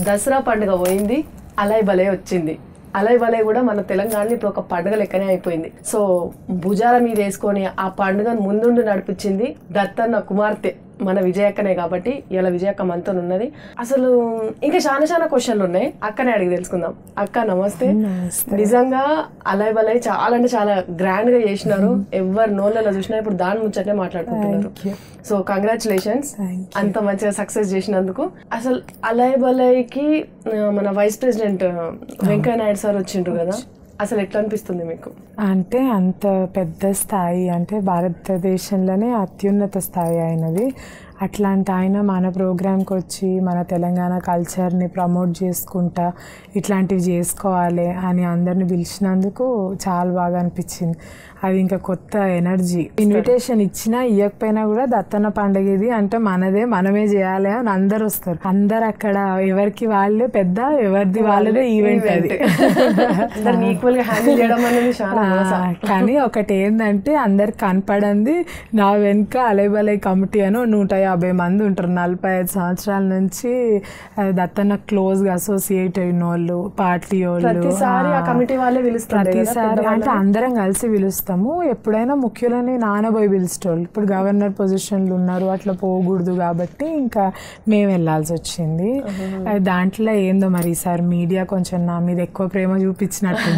దసరా పండుగ పోయింది అలై బలే వచ్చింది అలై బలే కూడా మన తెలంగాణలో ఇప్పుడు ఒక పండుగ లెక్కనే అయిపోయింది సో భుజాల మీద వేసుకొని ఆ పండుగను ముందుండి నడిపించింది దత్తన్న కుమార్తె మన విజయక్కనే కాబట్టి ఇలా విజయక్క మనతో ఉన్నది అసలు ఇంకా చాలా చాలా క్వశ్చన్లు ఉన్నాయి అక్కనే అడిగి తెలుసుకుందాం అక్క నమస్తే నిజంగా అలై బలై చాలా అంటే చాలా గ్రాండ్ గా చేసినారు ఎవరు నోళ్ళలో చూసినా ఇప్పుడు దాని ముచ్చటే మాట్లాడుకుంటున్నారు సో కంగ్రాచులేషన్స్ అంత మంచిగా సక్సెస్ చేసినందుకు అసలు అలై బలైకి ఆ, మన vice president Venkaiah Naidu sir వచ్చిండ్రు కదా అసలు ఎట్లా అనిపిస్తుంది మీకు అంటే అంత పెద్ద స్థాయి అంటే భారతదేశంలోనే అత్యున్నత స్థాయి అయినది అట్లాంటి ఆయన మన ప్రోగ్రామ్కి వచ్చి మన తెలంగాణ కల్చర్ని ప్రమోట్ చేసుకుంటా ఇట్లాంటివి చేసుకోవాలి అని అందరిని పిలిచినందుకు చాలా బాగా అనిపించింది అది ఇంకా కొత్త ఎనర్జీ ఇన్విటేషన్ ఇచ్చినా ఇవ్వకపోయినా కూడా దత్తన్న పండుగ ఇది అంటే మనదే మనమే చేయాలి అని అందరు వస్తారు అందరు అక్కడ ఎవరికి వాళ్ళే పెద్ద ఎవరిది వాళ్ళదే ఈవెంట్ అది అందరిని ఈక్వల్ గా హ్యాండిల్ చేయడం అనేది చాలా ఆ, కానీ ఒకటి ఏంటంటే అందరికి కనపడింది నా వెనుక అలైబలై కమిటీ అని ఓ నూట యాభై మంది ఉంటారు నలభై ఐదు సంవత్సరాల నుంచి ఆ, దత్తన్న క్లోజ్గా అసోసియేట్ అయిన వాళ్ళు పార్టీ వాళ్ళు ప్రతిసారి ఆ కమిటీ వాళ్ళే పిలుస్తారు ప్రతిసారి అంటే అందరం కలిసి పిలుస్తాము ఎప్పుడైనా ముఖ్యులని నానబోయి పిలుస్తారు ఇప్పుడు గవర్నర్ పొజిషన్లు ఉన్నారు అట్లా పోకూడదు కాబట్టి ఇంకా మేము వెళ్ళాల్సి వచ్చింది ఆ, దాంట్లో ఏందో మరి ఈసారి మీడియా కొంచెం నా మీద ఎక్కువ ప్రేమ చూపించినట్టు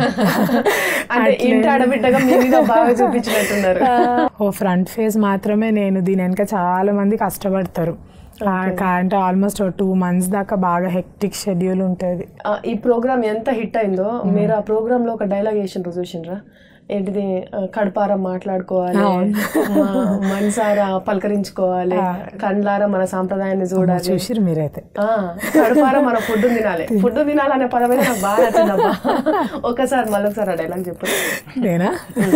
అంటే ఇంటి ఆడబిడ్డగా మీ మీద బాగా చూపించినట్టున్నారు ఓ ఫ్రంట్ ఫేజ్ మాత్రమే నేను దీని వెనక చాలా మంది కష్టపడతారు ఆ, కా- అంటే ఆల్మోస్ట్ టూ మంత్స్ దాకా బాగా హెక్టిక్ షెడ్యూల్ ఉంటుంది ఆ, ఈ ప్రోగ్రామ్ ఎంత హిట్ అయిందో మీరు ఆ ప్రోగ్రామ్ లో ఒక డైలాగ్ వేసిండ్రు చూసిండ్రా ఏంటిది ఆ, కడపార మాట్లాడుకోవాలి మా- మనసారా పలకరించుకోవాలి కండ్లారా మన సాంప్రదాయాన్ని చూడాలి చూసిరు మీరైతే ఆ, కడుపార మన ఫుడ్ తినాలి ఫుడ్ తినాలనే పదమైతే నాకు బాగా నచ్చిందబ్బా ఒకసారి మళ్ళొకసారి ఆ డైలాగ్ చెప్పు నేనా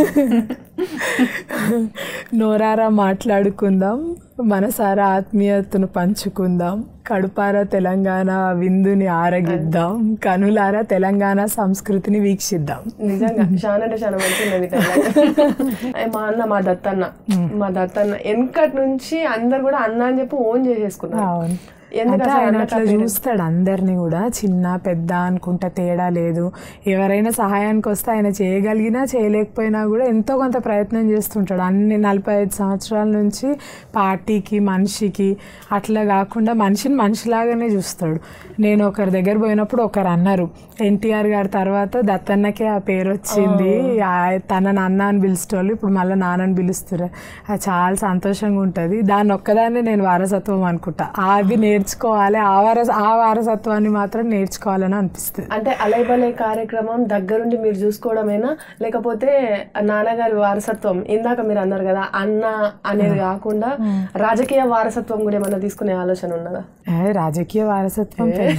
నోరారా మాట్లాడుకుందాం మనసారా ఆత్మీయతను పంచుకుందాం కడుపారా తెలంగాణ విందుని ఆరగిద్దాం కనులారా తెలంగాణ సంస్కృతిని వీక్షిద్దాం నిజంగా చాలా అంటే చాలా మంచి ఉన్నది dialogue. మా అన్న మా దత్తన్న మా దత్తన్న వెనకటి నుంచి అందరు కూడా అన్న అని చెప్పి ఓన్ చేసేసుకున్నారు అవును ఎందుకు అంటే అసలు ఆయన అన్న అట్లా చూస్తాడు అందరినీ కూడా చిన్న పెద్ద అనుకుంటా తేడా లేదు ఎవరైనా సహాయానికి వస్తే ఆయన చేయగలిగినా చేయలేకపోయినా కూడా ఎంతో కొంత ప్రయత్నం చేస్తుంటాడు అన్ని నలభై ఐదు సంవత్సరాల నుంచి పార్టీకి మనిషికి అట్లా కాకుండా మనిషిని మనిషిలాగానే చూస్తాడు నేను ఒకరి దగ్గర పోయినప్పుడు ఒకరు అన్నారు ఎన్టీఆర్ గారి తర్వాత దత్తన్నకే ఆ పేరు వచ్చింది ఆ- తన నాన్న అని పిలుస్తారు ఇప్పుడు మళ్ళీ నాన్నని పిలుస్తారు అది చాలా సంతోషంగా ఉంటుంది దాన్ని ఒక్కదాన్నే నేను వారసత్వం అనుకుంటా అది నేర్చుకోవాలి ఆ వారస ఆ వారసత్వాన్ని మాత్రం నేర్చుకోవాలని అనిపిస్తుంది అంటే అలైబలై కార్యక్రమం దగ్గరుండి మీరు చూసుకోవడమేనా లేకపోతే నాన్నగారి వారసత్వం ఇందాక మీరు అన్నారు కదా అన్న అనేది కాకుండా రాజకీయ వారసత్వం కూడా ఏమన్నా తీసుకునే ఆలోచన ఉన్నదా ఏ, రాజకీయ వారసత్వం పెద్ద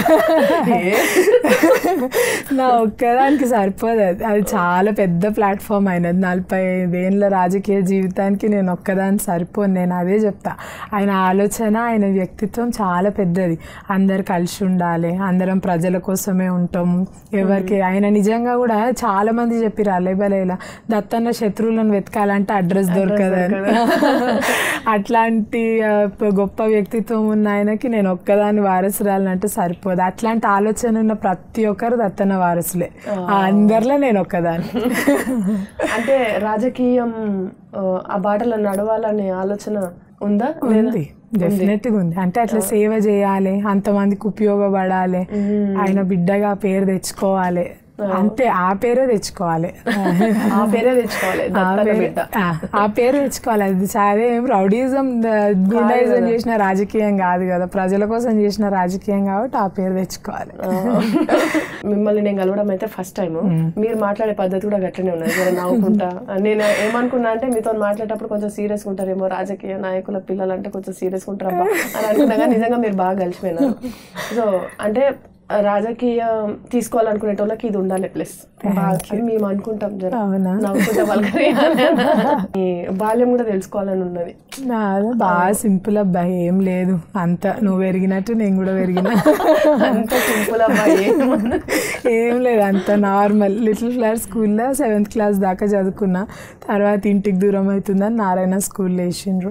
నా ఒక్కదానికి సరిపోదు అది అది చాలా పెద్ద ప్లాట్ఫామ్ అయినది నలభై ఐదేళ్ళ రాజకీయ జీవితానికి నేను ఒక్కదాన్ని సరిపోను నేను అదే చెప్తా ఆయన ఆలోచన ఆయన వ్యక్తిత్వం చాలా పెద్దది అందరు కలిసి ఉండాలి అందరం ప్రజల కోసమే ఉంటాము ఎవరికి ఆయన నిజంగా కూడా చాలా మంది చెప్పారు అలేబలేలా దత్తన్న శత్రువులను వెతకాలంటే అడ్రస్ దొరకదని అట్లాంటి ఆ, ప- గొప్ప వ్యక్తిత్వం ఉన్న ఆయనకి నేను ఒక్కదాన్ని వారసురాలంటే సరిపోదు అట్లాంటి ఆలోచన ఉన్న ప్రతి ఒక్కరు దత్తన్న వారసులే ఆ అందరిలో నేను ఒక్కదాన్ని అంటే రాజకీయం ఆ, ఆ బాటలో నడవాలనే ఆలోచన ఉందా ఉంది డెఫినెట్గా ఉంది అంటే అట్లా సేవ చేయాలి అంతమందికి ఉపయోగపడాలి ఆయన బిడ్డగా పేరు తెచ్చుకోవాలి అంతే ఆ పేరే తెచ్చుకోవాలి ఆ పేరే తెచ్చుకోవాలి ఆ దత్తన్న పేరు- బిడ్డ ఆ, ఆ పేరు తెచ్చుకోవాలి అది సాదే ఏం రౌడీజం గుండాయిజం చేసిన రాజకీయం కాదు కదా ప్రజల కోసం చేసిన రాజకీయం కాబట్టి ఆ పేరు తెచ్చుకోవాలి ఆ, మిమ్మల్ని నేను కలవడం అయితే ఫస్ట్ టైం మీరు మాట్లాడే పద్ధతి కూడా గట్లనే ఉన్నది జర నవ్వుకుంటా నేను ఏమనుకున్నా అంటే మీతో మాట్లాడేటప్పుడు కొంచెం సీరియస్గా ఉంటారేమో రాజకీయ నాయకుల పిల్లలు అంటే కొంచెం సీరియస్గా ఉంటారమ్మా అని అనుకున్నా కానీ నిజంగా మీరు బాగా కలిసిపోయినారు సో అంటే రాజకీయం తీసుకోవాలనుకునేటోళ్ళకి ఇది ఉండాలి ప్లస్ అని మేము అనుకుంటాం జర అవునా నవ్వుకుంటా వాళ్ళకి మీ బాల్యం కూడా తెలుసుకోవాలని ఉన్నది నాది బాగా సింపుల్ అబ్బాయి ఏం లేదు అంత నువ్వు పెరిగినట్టు నేను కూడా పెరిగిన అంత సింపుల్ అబ్బాయి ఏమన్నా ఏం లేదు అంత నార్మల్ లిటిల్ ఫ్లవర్ స్కూల్లో సెవెంత్ క్లాస్ దాకా చదువుకున్నా తర్వాత ఇంటికి దూరం అవుతుందని నారాయణ స్కూల్లో వేసిండ్రు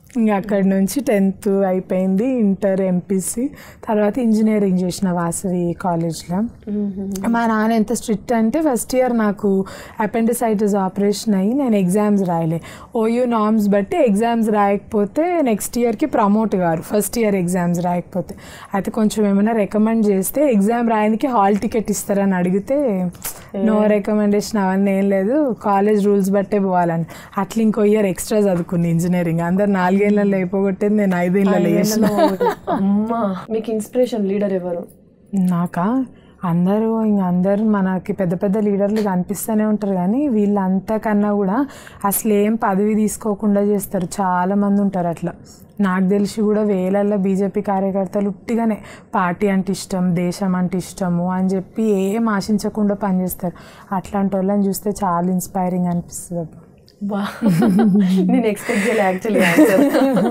ఇంకా అక్కడి నుంచి టెన్త్ అయిపోయింది ఇంటర్ ఎంపీసీ తర్వాత ఇంజనీరింగ్ చేసిన వాసవి కాలేజ్లో మా నాన్న ఎంత స్ట్రిక్ట్ అంటే ఫస్ట్ ఇయర్ నాకు అపెండిసైటిస్ ఆపరేషన్ అయ్యి నేను ఎగ్జామ్స్ రాయలే ఓయూ నామ్స్ బట్టి ఎగ్జామ్స్ రాయకపోతే నెక్స్ట్ ఇయర్కి ప్రమోట్ గారు ఫస్ట్ ఇయర్ ఎగ్జామ్స్ రాయకపోతే అయితే కొంచెం ఏమైనా రికమెండ్ చేస్తే ఎగ్జామ్ రాయడానికి హాల్ టికెట్ ఇస్తారని అడిగితే నో రికమెండేషన్ అవన్నీ ఏం లేదు కాలేజ్ రూల్స్ బట్టే పోవాలని అట్లా ఇంకో ఇయర్ ఎక్స్ట్రా చదువుకుంది ఇంజనీరింగ్ అందరు నాలుగేళ్ళలో అయిపోగొట్టేది నేను ఐదేళ్ళలో చేసిన అమ్మా మీకు ఇన్స్పిరేషన్ లీడర్ ఎవరు నాకా అందరూ ఇంక అందరూ మనకి పెద్ద పెద్ద లీడర్లు కనిపిస్తూనే ఉంటారు కానీ వీళ్ళంతకన్నా కూడా అసలు ఏం పదవి తీసుకోకుండా చేస్తారు చాలా మంది ఉంటారు అట్లా నాకు తెలిసి కూడా వేలల్లో బీజేపీ కార్యకర్తలు ఉట్టిగానే పార్టీ అంటే ఇష్టం దేశం అంటే ఇష్టము అని చెప్పి ఏం ఆశించకుండా పనిచేస్తారు అట్లాంటి వాళ్ళని చూస్తే చాలా ఇన్స్పైరింగ్ అనిపిస్తుంది అబ్బా. బా నేను ఎక్స్పెక్ట్ చేయలే యాక్చువల్లీ ఆన్సర్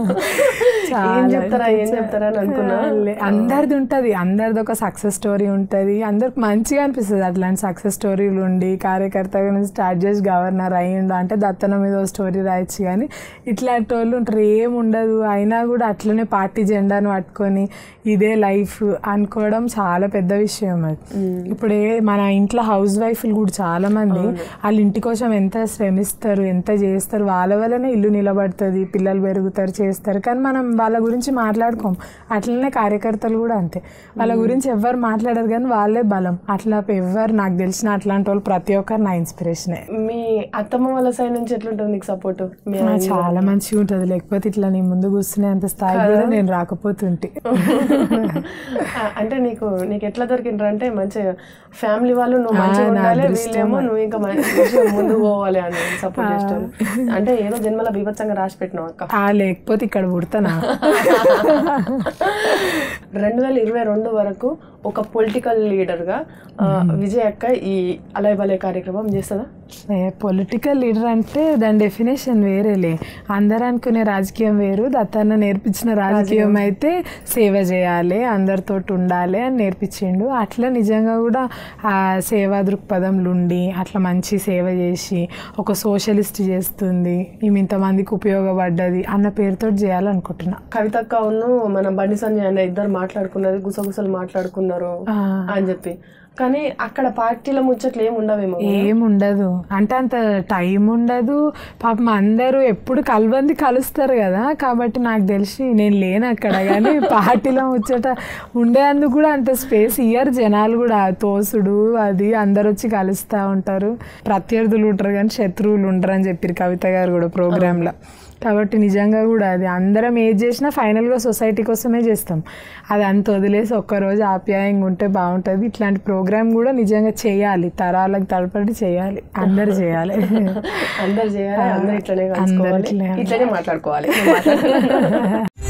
ఏం చెప్తారా ఏం చెప్తారా అని అనుకున్నా లే- అందరిది ఉంటుంది అందరిది ఒక సక్సెస్ స్టోరీ ఉంటుంది అందరికి మంచిగా అనిపిస్తుంది అట్లాంటి సక్సెస్ స్టోరీలు ఉండి కార్యకర్తగా నుంచి స్టార్ట్ చేసి గవర్నర్ అయ్యిండు అంటే దత్తన మీద ఓ స్టోరీ రాయొచ్చు కానీ ఇట్లాంటి వాళ్ళు ఉంటారు ఏం ఉండదు అయినా కూడా అట్లనే పార్టీ జెండాను పట్టుకొని ఇదే లైఫ్ అనుకోవడం చాలా పెద్ద విషయం అది ఇప్పుడు ఏ- మన ఇంట్లో హౌస్ వైఫ్లు కూడా చాలా మంది వాళ్ళ ఇంటి కోసం ఎంత శ్రమిస్తారు ఎంత చేస్తారు వాళ్ళ వల్లనే ఇల్లు నిలబడుతుంది పిల్లలు పెరుగుతారు చేస్తారు కానీ మనం వాళ్ళ గురించి మాట్లాడుకోం అట్లనే కార్యకర్తలు కూడా అంతే వాళ్ళ గురించి ఎవ్వరు మాట్లాడరు కానీ వాళ్ళే బలం అట్లా ఎవ్వరు నాకు తెలిసిన అట్లాంటి వాళ్ళు ప్రతి ఒక్కరు నా ఇన్స్పిరేషనే మీ అత్తమ్మ వాళ్ళ సైడ్ నుంచి ఎట్లుంటుంది నీకు సపోర్ట్ మీ ఆ, చాలా మంచిగా ఉంటుంది లేకపోతే ఇట్లా నీ ముందు కూర్చునే అంత స్థాయి కూడా నేను రాకపోతుంటే ఆ, అంటే నీకు నీకు ఎట్లా దొరికిండ్రు అంటే మంచిగా ఫ్యామిలీ వాళ్ళు నువ్వు మంచిగా నా ఉండాలి అదృష్టం. వీళ్ళేమో నువ్వు ఇంకా మంచిగా ముందు పోవాలి అని సపోర్ట్ చేస్తారు అంటే ఏదో జన్మల బీభత్సంగా రాసి పెట్టినావు అక్క ఆ లేకపోతే ఇక్కడ పుడతానా రెండు వేల ఇరవై రెండు వరకు ఒక పొలిటికల్ లీడర్గా విజయ్ అక్క ఈ అలయ్ బలే కార్యక్రమం చేస్తుందా పొలిటికల్ లీడర్ అంటే దాని డెఫినేషన్ వేరేలే అందరు అనుకునే రాజకీయం వేరు దత్తన్న నేర్పించిన రాజకీయం అయితే సేవ చేయాలి అందరితో ఉండాలి అని నేర్పించిండు అట్లా నిజంగా కూడా ఆ సేవా దృక్పథంలో ఉండి అట్లా మంచి సేవ చేసి ఒక సోషలిస్ట్ చేస్తుంది ఈమె ఇంతమందికి ఉపయోగపడ్డది అన్న పేరుతో చేయాలనుకుంటున్నా కవితక్క ఉన్ను మన బండి సంజయ్ అనే ఇద్దరు మాట్లాడుకున్నది గుసగుసలు మాట్లాడుకున్నారు ఆ. అని చెప్పి కానీ అక్కడ పార్టీల ముచ్చట్లు ఏమి ఉండవేమో ఏం ఉండదు అంటే అంత టైం ఉండదు పాపం అందరూ ఎప్పుడు కలబంది కలుస్తారు కదా కాబట్టి నాకు తెలిసి నేను లేను అక్కడ కానీ పార్టీలో ముచ్చట ఉండేందుకు కూడా అంత స్పేస్ ఇయర్ జనాలు కూడా తోసుడు అది అందరు వచ్చి కలుస్తూ ఉంటారు ప్రత్యర్థులు ఉంటారు కానీ శత్రువులు ఉంటారు అని చెప్పారు కవిత గారు కూడా ప్రోగ్రాంలో కాబట్టి నిజంగా కూడా అది అందరం ఏది చేసినా ఫైనల్గా సొసైటీ కోసమే చేస్తాం అది అంత వదిలేసి ఒక్కరోజు ఆప్యాయంగా ఉంటే బాగుంటుంది ఇట్లాంటి ప్రోగ్రామ్ కూడా నిజంగా చేయాలి తరాలకు తలపడి చేయాలి అందరు చేయాలి అందరు చేయాలి అందరు ఇట్లనే అందరు కలుసుకోవాలి ఇట్లనే. ఇట్లనే మాట్లాడుకోవాలి